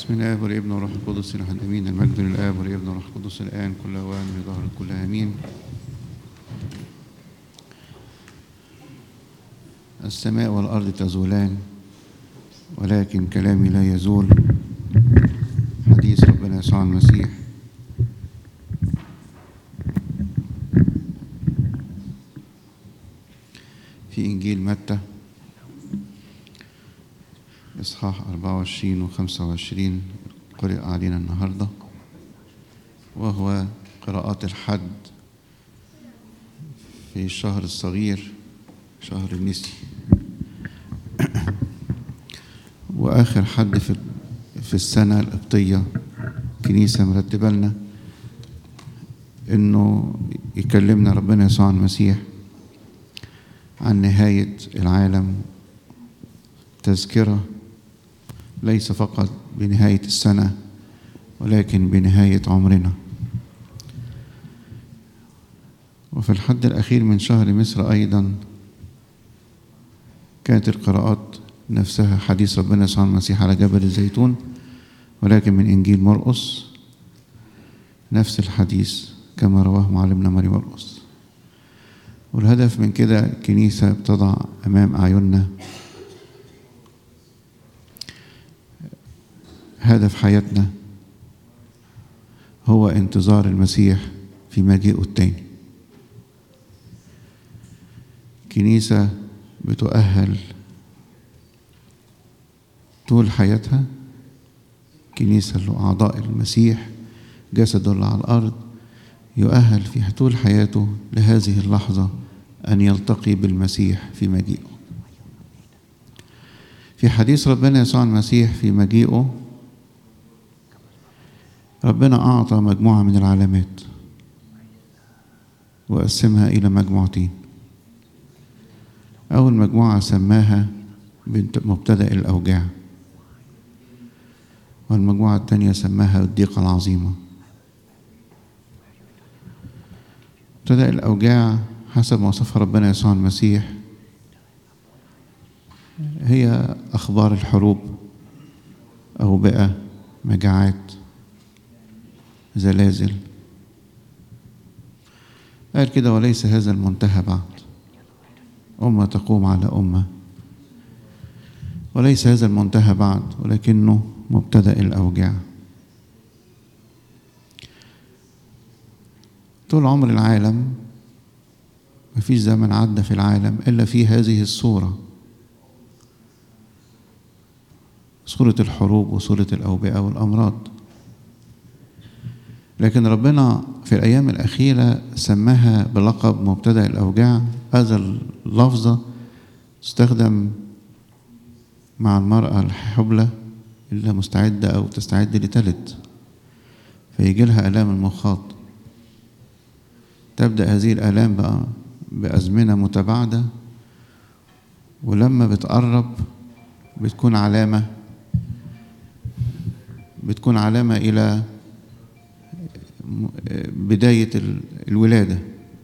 بسم الله والابن والروح القدس الاحد امين المجد للاب والابن والروح القدس الان كل اوان بظهر كل امين السماء والارض تزولان ولكن كلامي لا يزول حديث ربنا يسوع المسيح في انجيل متى إصحاح 24 و 25 قرئ علينا النهاردة وهو قراءات الحد في الشهر الصغير شهر النسي وآخر حد في في السنة القبطية كنيسة مرتبة لنا إنه يكلمنا ربنا يسوع المسيح عن نهاية العالم تذكره ليس فقط بنهاية السنة ولكن بنهاية عمرنا وفي الحد الأخير من شهر مصر أيضا كانت القراءات نفسها حديث ربنا يسوع المسيح على جبل الزيتون ولكن من إنجيل مرقس نفس الحديث كما رواه معلمنا ماري مرقس والهدف من كده كنيسة بتضع أمام أعيننا هدف حياتنا هو انتظار المسيح في مجيئه التاني كنيسة بتؤهل طول حياتها كنيسة اللي أعضاء المسيح جسده اللي على الأرض يؤهل في طول حياته لهذه اللحظة أن يلتقي بالمسيح في مجيئه في حديث ربنا يسوع المسيح في مجيئه ربنا أعطى مجموعة من العلامات وقسمها إلى مجموعتين أول مجموعة سماها مبتدأ الأوجاع والمجموعة الثانية سماها الضيقة العظيمة مبتدأ الأوجاع حسب ما وصفها ربنا يسوع المسيح هي أخبار الحروب أوبئة مجاعات زلازل قال كده وليس هذا المنتهى بعد أمة تقوم على أمة وليس هذا المنتهى بعد ولكنه مبتدأ الأوجاع طول عمر العالم مفيش زمن عدى في العالم إلا في هذه الصورة صورة الحروب وصورة الأوبئة والأمراض لكن ربنا في الأيام الأخيرة سماها بلقب مبتدأ الأوجاع هذا اللفظة تستخدم مع المرأة الحبلى اللي مستعدة أو تستعد لتلد فيجي لها آلام المخاط تبدأ هذه الآلام بقى بأزمنة متباعدة ولما بتقرب بتكون علامة بتكون علامة إلى بداية الولادة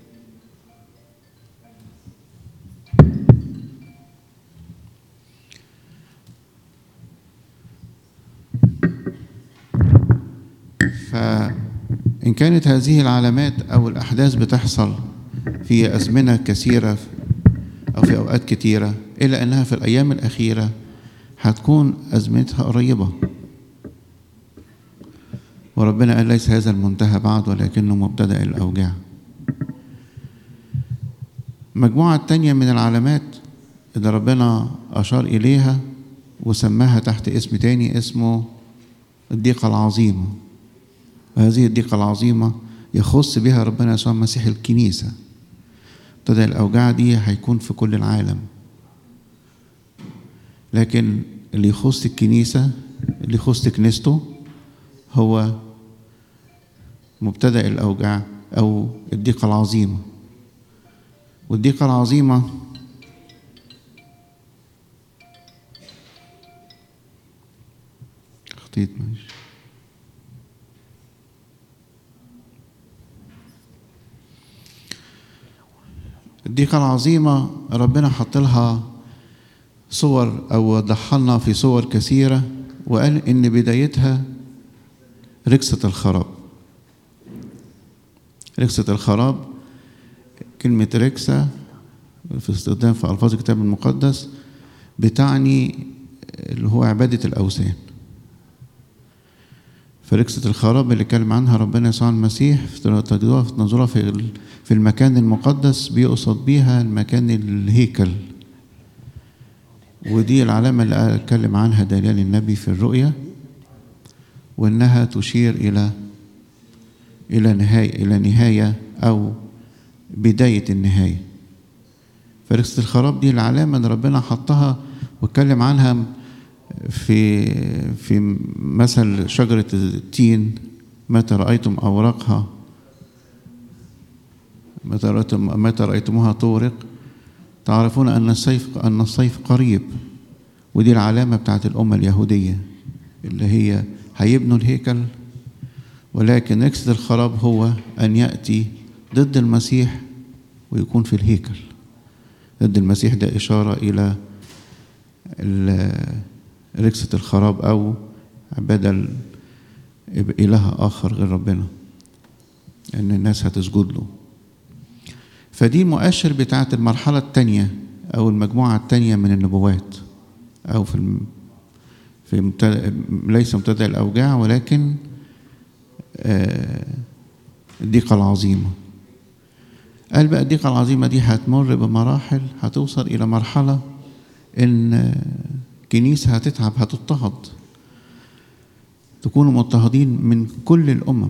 فإن كانت هذه العلامات أو الأحداث بتحصل في أزمنة كثيرة أو في أوقات كثيرة إلا أنها في الأيام الأخيرة هتكون أزمتها قريبة وربنا قال ليس هذا المنتهى بعد ولكنه مبتدأ الأوجاع المجموعة التانية من العلامات اللي ربنا أشار إليها وسماها تحت اسم تاني اسمه الضيقة العظيمة وهذه الضيقة العظيمة يخص بها ربنا يسوع المسيح الكنيسة ابتدأ الأوجاع دي هيكون في كل العالم لكن اللي يخص الكنيسة اللي يخص كنيسته هو مبتدأ الأوجاع أو الضيقة العظيمة والضيقة العظيمة خطيت ماشي الضيقة العظيمة ربنا حط لها صور أو وضحها لنا في صور كثيرة وقال إن بدايتها ركسة الخراب ركسة الخراب كلمة ركسة في استخدام في ألفاظ الكتاب المقدس بتعني اللي هو عبادة الأوثان فركسة الخراب اللي اتكلم عنها ربنا يسوع المسيح تجدوها في نظرها في في المكان المقدس بيقصد بيها المكان الهيكل ودي العلامة اللي اتكلم عنها دانيال النبي في الرؤيا وانها تشير الى الى نهاية الى نهاية او بداية النهاية فركسة الخراب دي العلامة اللي ربنا حطها واتكلم عنها في في مثل شجرة التين متى رأيتم أوراقها متى رأيتم متى رأيتموها تورق تعرفون أن الصيف أن الصيف قريب ودي العلامة بتاعت الأمة اليهودية اللي هي هيبنوا الهيكل ولكن نكسة الخراب هو أن يأتي ضد المسيح ويكون في الهيكل ضد المسيح ده إشارة إلى ركسة الخراب أو عبادة إله آخر غير ربنا إن الناس هتسجد له فدي مؤشر بتاعت المرحلة التانية أو المجموعة التانية من النبوات أو في الم... في مبتدأ ليس مبتدأ الأوجاع ولكن الضيقة العظيمة قال بقى الضيقة العظيمة دي هتمر بمراحل هتوصل إلى مرحلة إن كنيسة هتتعب هتضطهد تكونوا مضطهدين من كل الأمم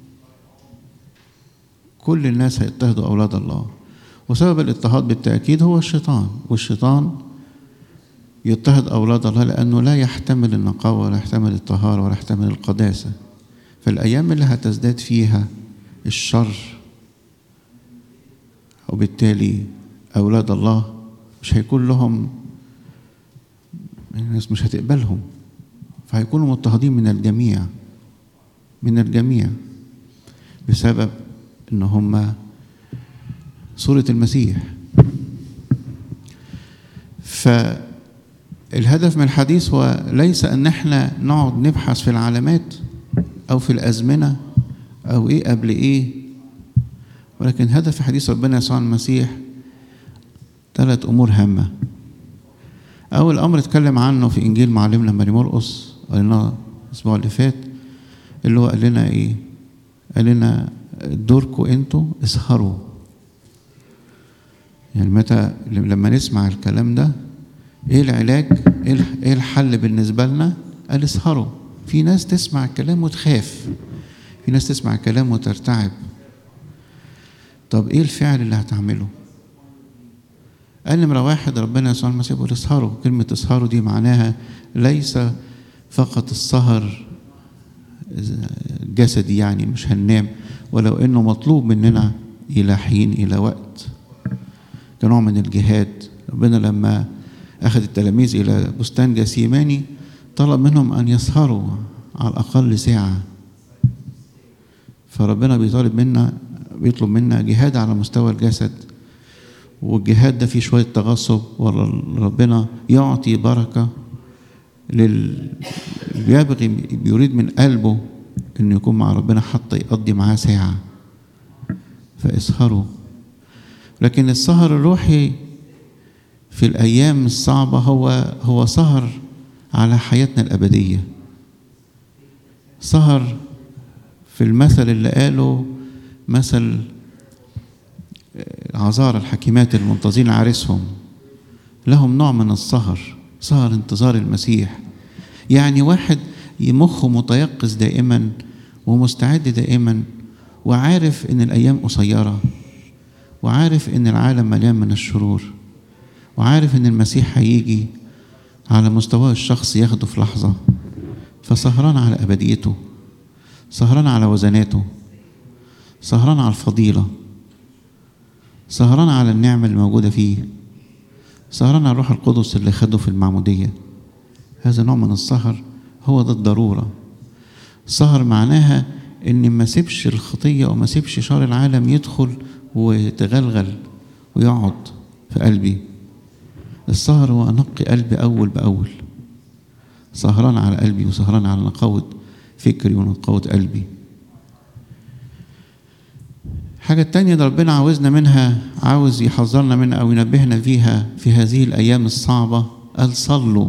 كل الناس هيضطهدوا أولاد الله وسبب الاضطهاد بالتأكيد هو الشيطان والشيطان يضطهد أولاد الله لأنه لا يحتمل النقاوة ولا يحتمل الطهارة ولا يحتمل القداسة فالأيام اللي هتزداد فيها الشر وبالتالي أولاد الله مش هيكون لهم الناس مش هتقبلهم فهيكونوا مضطهدين من الجميع من الجميع بسبب ان هم صورة المسيح فالهدف من الحديث هو ليس ان احنا نقعد نبحث في العلامات او في الازمنة او ايه قبل ايه ولكن هدف حديث ربنا يسوع المسيح ثلاث امور هامه أول أمر اتكلم عنه في إنجيل معلمنا ماري مرقس قالنا الأسبوع اللي فات اللي هو قال لنا إيه؟ قال لنا دوركم أنتوا اسهروا يعني متى لما نسمع الكلام ده إيه العلاج؟ إيه الحل بالنسبة لنا؟ قال اسهروا في ناس تسمع الكلام وتخاف في ناس تسمع الكلام وترتعب طب إيه الفعل اللي هتعمله؟ قال نمرة واحد ربنا يسوع المسيح بيقول اسهروا كلمة اسهروا دي معناها ليس فقط السهر جسدي يعني مش هننام ولو انه مطلوب مننا الى حين الى وقت كنوع من الجهاد ربنا لما اخذ التلاميذ الى بستان جسيماني طلب منهم ان يسهروا على الاقل ساعه فربنا بيطالب منا بيطلب منا جهاد على مستوى الجسد والجهاد ده فيه شوية تغصب وربنا يعطي بركة لل بيبغي بيريد من قلبه انه يكون مع ربنا حتى يقضي معاه ساعة فاسهروا لكن السهر الروحي في الأيام الصعبة هو هو سهر على حياتنا الأبدية سهر في المثل اللي قاله مثل عذار الحكيمات المنتظرين عريسهم لهم نوع من السهر سهر انتظار المسيح يعني واحد مخه متيقظ دائما ومستعد دائما وعارف ان الايام قصيره وعارف ان العالم مليان من الشرور وعارف ان المسيح هيجي على مستواه الشخصي ياخده في لحظه فسهران على ابديته سهران على وزناته سهران على الفضيله سهران على النعمة اللي موجودة فيه سهران على الروح القدس اللي خده في المعمودية هذا نوع من السهر هو ده الضرورة السهر معناها ان ما سيبش الخطية وما سيبش شر العالم يدخل ويتغلغل ويقعد في قلبي السهر هو انقي قلبي اول باول سهران على قلبي وسهران على نقاوة فكري ونقاوة قلبي الحاجة التانية اللي ربنا عاوزنا منها عاوز يحذرنا منها أو ينبهنا فيها في هذه الأيام الصعبة قال صلوا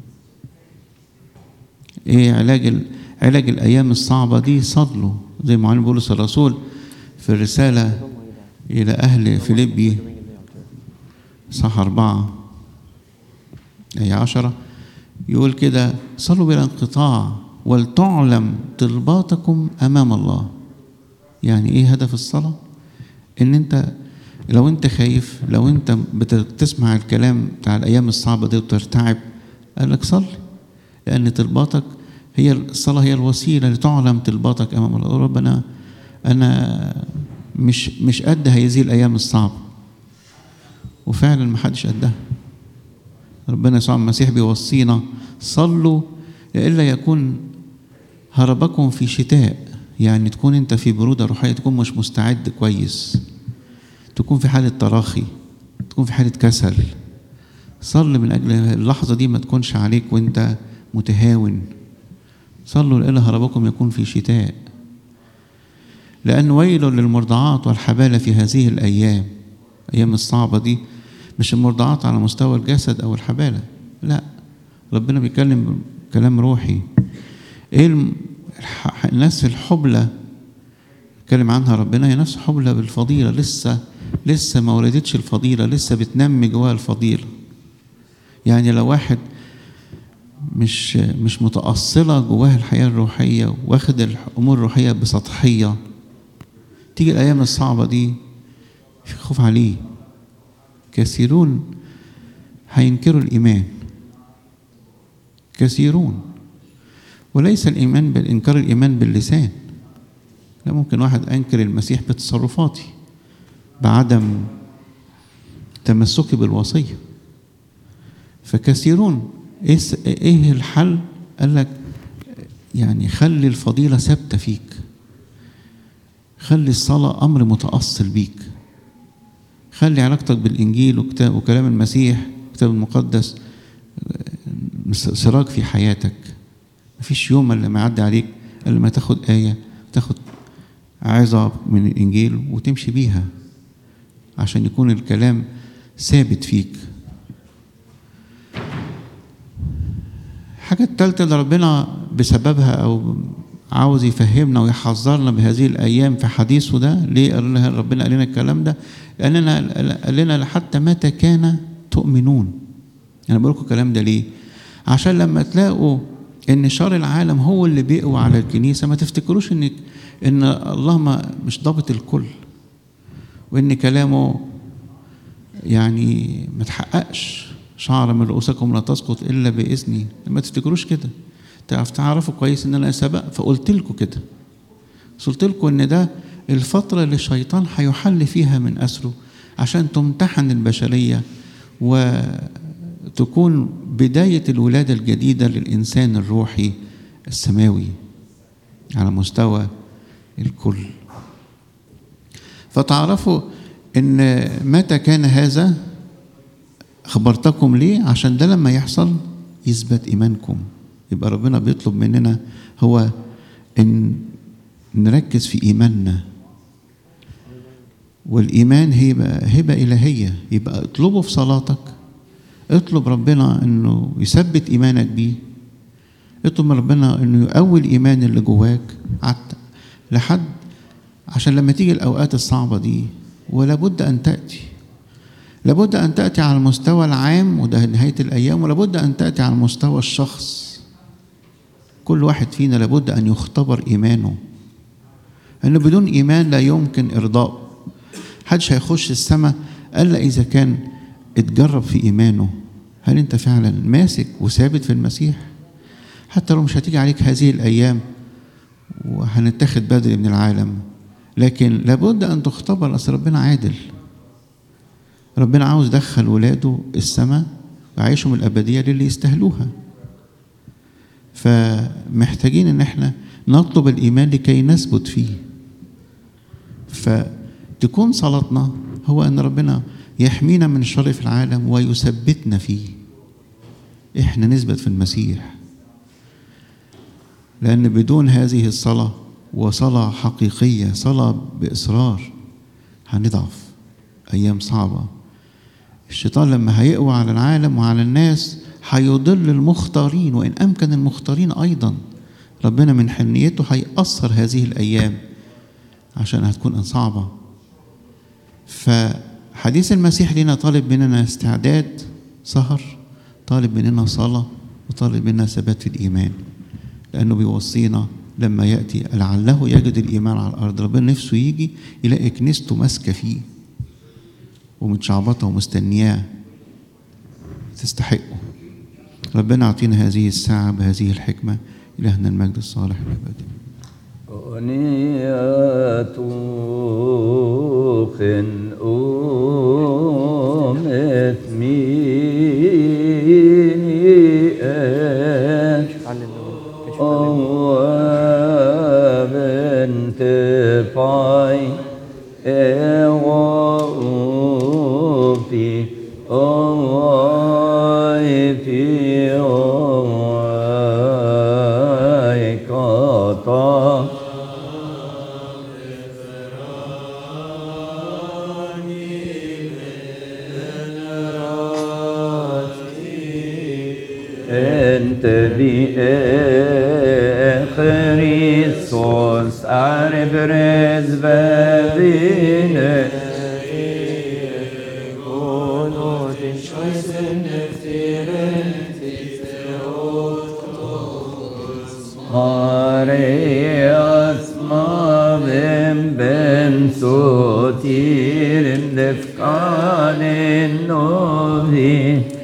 إيه علاج ال... علاج الأيام الصعبة دي صلوا زي ما معلم بولس الرسول في الرسالة إلى أهل فيليبي صح أربعة أي عشرة يقول كده صلوا بلا انقطاع ولتعلم طلباتكم أمام الله يعني إيه هدف الصلاة؟ إن أنت لو أنت خايف لو أنت بتسمع الكلام بتاع الأيام الصعبة دي وترتعب قال لك صلي لأن طلباتك هي الصلاة هي الوسيلة لتعلم طلباتك أمام الله ربنا أنا مش مش قد هذه الأيام الصعبة وفعلا ما حدش قدها ربنا يسوع المسيح بيوصينا صلوا لئلا يكون هربكم في شتاء يعني تكون انت في برودة روحية تكون مش مستعد كويس تكون في حالة تراخي تكون في حالة كسل صل من أجل اللحظة دي ما تكونش عليك وانت متهاون صلوا لئلا هربكم يكون في شتاء لأن ويل للمرضعات والحبالة في هذه الأيام أيام الصعبة دي مش المرضعات على مستوى الجسد أو الحبالة لا ربنا بيتكلم كلام روحي ايه الناس الحبلى اتكلم عنها ربنا هي نفس حبلى بالفضيلة لسه لسه ما ولدتش الفضيلة لسه بتنمي جواها الفضيلة يعني لو واحد مش مش متأصلة جواها الحياة الروحية واخد الأمور الروحية بسطحية تيجي الأيام الصعبة دي في خوف عليه كثيرون هينكروا الإيمان كثيرون وليس الإيمان بالإنكار الإيمان باللسان لا ممكن واحد أنكر المسيح بتصرفاتي بعدم تمسكي بالوصية فكثيرون إيه الحل قال لك يعني خلي الفضيلة ثابتة فيك خلي الصلاة أمر متأصل بيك خلي علاقتك بالإنجيل وكتاب وكلام المسيح الكتاب المقدس سراج في حياتك مفيش يوم اللي ما يعدي عليك إلا ما تاخد آية تاخد عظة من الإنجيل وتمشي بيها عشان يكون الكلام ثابت فيك الحاجة التالتة اللي ربنا بسببها أو عاوز يفهمنا ويحذرنا بهذه الأيام في حديثه ده ليه قال لنا ربنا قال لنا الكلام ده لأننا قال لنا حتى متى كان تؤمنون أنا بقول لكم الكلام ده ليه عشان لما تلاقوا ان شر العالم هو اللي بيقوى على الكنيسه ما تفتكروش ان ان الله ما مش ضابط الكل وان كلامه يعني ما تحققش شعر من رؤوسكم لا تسقط الا باذني ما تفتكروش كده تعرفوا كويس ان انا سبق فقلت لكم كده قلت لكم ان ده الفترة اللي الشيطان هيحل فيها من أسره عشان تمتحن البشرية وتكون بداية الولادة الجديدة للإنسان الروحي السماوي على مستوى الكل فتعرفوا ان متى كان هذا خبرتكم ليه عشان ده لما يحصل يثبت ايمانكم يبقى ربنا بيطلب مننا هو ان نركز في ايماننا والايمان هبه هبه الهيه يبقى اطلبه في صلاتك اطلب ربنا انه يثبت ايمانك بيه اطلب من ربنا انه يقوي الايمان اللي جواك لحد عشان لما تيجي الاوقات الصعبه دي ولابد ان تاتي لابد ان تاتي على المستوى العام وده نهايه الايام ولابد ان تاتي على مستوى الشخص كل واحد فينا لابد ان يختبر ايمانه انه بدون ايمان لا يمكن ارضاء محدش هيخش السماء الا اذا كان اتجرب في ايمانه هل انت فعلا ماسك وثابت في المسيح حتى لو مش هتيجي عليك هذه الايام وهنتاخد بدري من العالم لكن لابد ان تختبر اصل ربنا عادل ربنا عاوز يدخل ولاده السماء ويعيشهم الابديه للي يستاهلوها فمحتاجين ان احنا نطلب الايمان لكي نثبت فيه فتكون صلاتنا هو ان ربنا يحمينا من الشر في العالم ويثبتنا فيه احنا نثبت في المسيح لأن بدون هذه الصلاة وصلاة حقيقية صلاة بإصرار هنضعف أيام صعبة الشيطان لما هيقوى على العالم وعلى الناس هيضل المختارين وإن أمكن المختارين أيضا ربنا من حنيته هيأثر هذه الأيام عشان هتكون صعبة فحديث المسيح لنا طالب مننا استعداد سهر طالب مننا صلاة وطالب مننا ثبات في الإيمان لأنه بيوصينا لما يأتي لعله يجد الإيمان على الأرض ربنا نفسه يجي يلاقي كنيسته ماسكة فيه ومتشعبطة ومستنياه تستحقه ربنا يعطينا هذه الساعة بهذه الحكمة إلهنا المجد الصالح الأبدي أغنية خن أمت ميئة بنت باي في أواي في أواي كاتا انت بخريستوس عرب رزبابين Marias mavim ben sotirim defkanin novi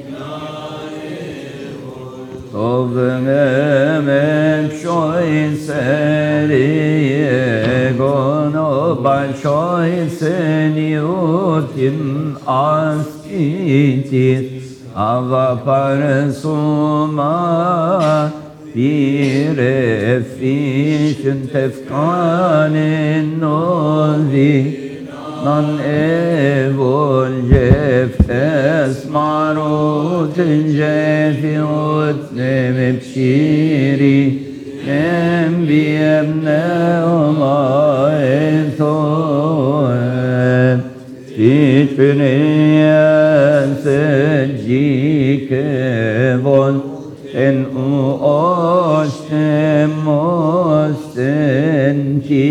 Tovmem shoy seriye gono başoy seniotim askitir Ava parsuma bir efişin tefkanin novi Nan evol jef esmarut jefi utnem bşiri Em biem neoma entoem Hiçbirine secike vol En u ostem ostenki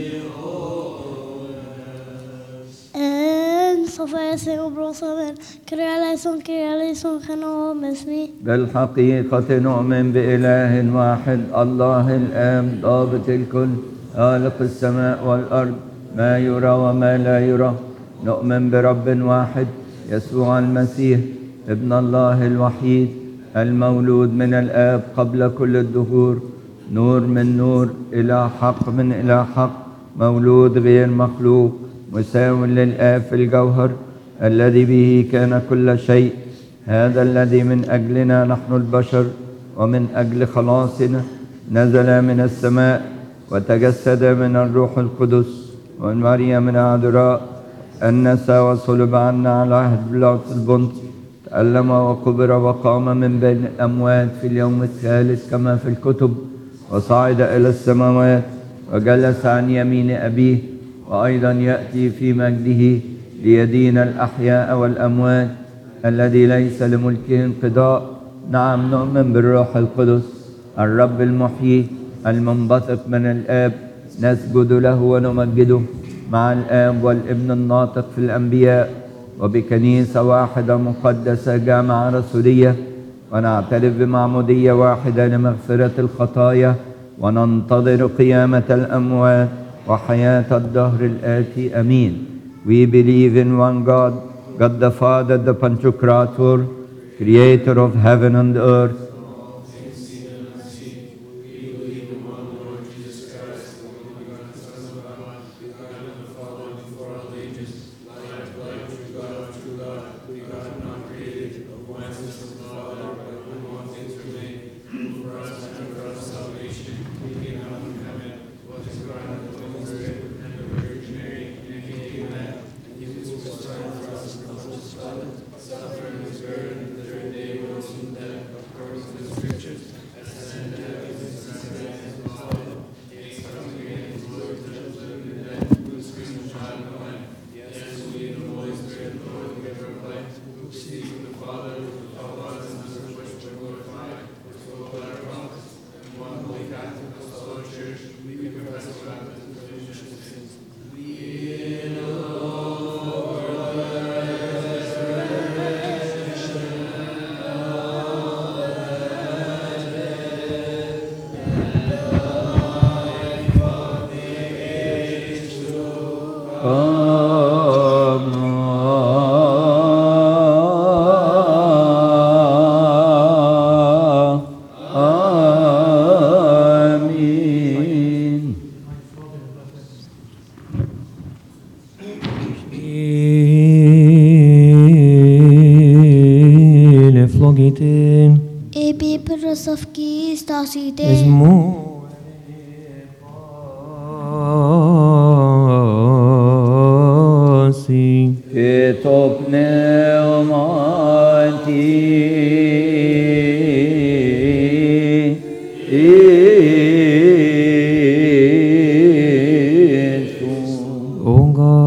En صفايا وبروسامين كريا ليسون كريا ليسون خنو مسمي بالحقيقة نؤمن بإله واحد الله الآب ضابط الكل خالق السماء والأرض ما يرى وما لا يرى نؤمن برب واحد يسوع المسيح ابن الله الوحيد المولود من الآب قبل كل الدهور نور من نور إلى حق من إلى حق مولود غير مخلوق مساو للآب في الجوهر الذي به كان كل شيء هذا الذي من أجلنا نحن البشر ومن أجل خلاصنا نزل من السماء وتجسد من الروح القدس ومن مريم العذراء أنس وصلب عنا على عهد بلاطس البنط تألم وقبر وقام من بين الأموات في اليوم الثالث كما في الكتب وصعد إلى السماوات وجلس عن يمين أبيه وأيضا يأتي في مجده ليدين الأحياء والأموات الذي ليس لملكه انقضاء نعم نؤمن بالروح القدس الرب المحيي المنبثق من الآب نسجد له ونمجده مع الآب والابن الناطق في الأنبياء وبكنيسة واحدة مقدسة جامعة رسولية ونعترف بمعمودية واحدة لمغفرة الخطايا وننتظر قيامة الأموات وحياة الدهر الآتي أمين We believe in one God, God the Father, the Panchukrator, creator of heaven and earth, Amitin. Ebi prosovki stasite. Esmu. Asi. Ketop pneumati.